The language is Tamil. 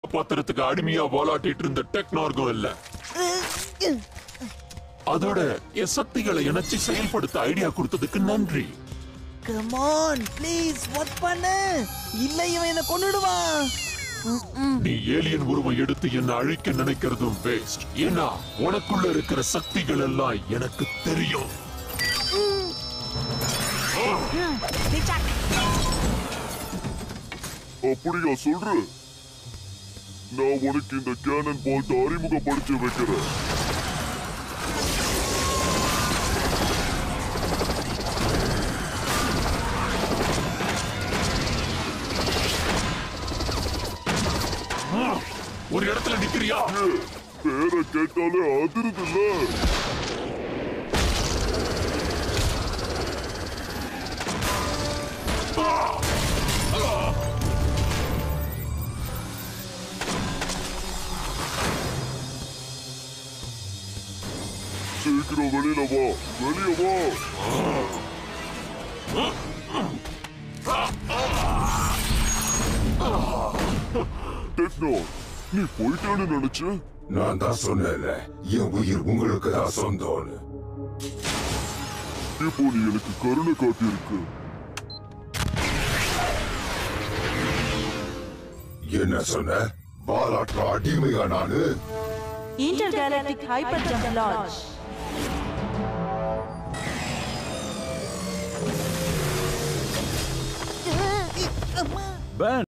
பாத்திரத்துக்கு அடிமையா வாலாட்டிட்டு இருந்த டெக்னார்கம் இல்ல அதோட என் சக்திகளை இணைச்சு செயல்படுத்த ஐடியா கொடுத்ததுக்கு நன்றி கமான் ப்ளீஸ் ஒர்க் பண்ணு இல்ல இவன் என்ன கொன்னுடுவான் நீ ஏலியன் உருவம் எடுத்து என்ன அழிக்க நினைக்கிறதும் வேஸ்ட் ஏன்னா உனக்குள்ள இருக்கிற சக்திகள் எல்லாம் எனக்கு தெரியும் அப்படியா சொல்ற நான் உனக்கு இந்த கேனன் போல்ட் அறிமுகப்படுத்தி வைக்கிறேன் ஒரு இடத்துல நிக்கிறியா ஏ, பேரை கேட்டாலே அதிருதுல்ல சீக்கிரம் வெளியில வா வெளிய வா டெக்னோ நீ போயிட்டான்னு நினைச்ச நான் தான் சொன்னேன்ல என் உயிர் உங்களுக்கு தான் சொந்தம்னு இப்போ நீ எனக்கு கருணை காட்டியிருக்கு என்ன சொன்ன பாலாற்ற அடிமையா நானு Intergalactic Hyperjump Launch. அம்மா பேன்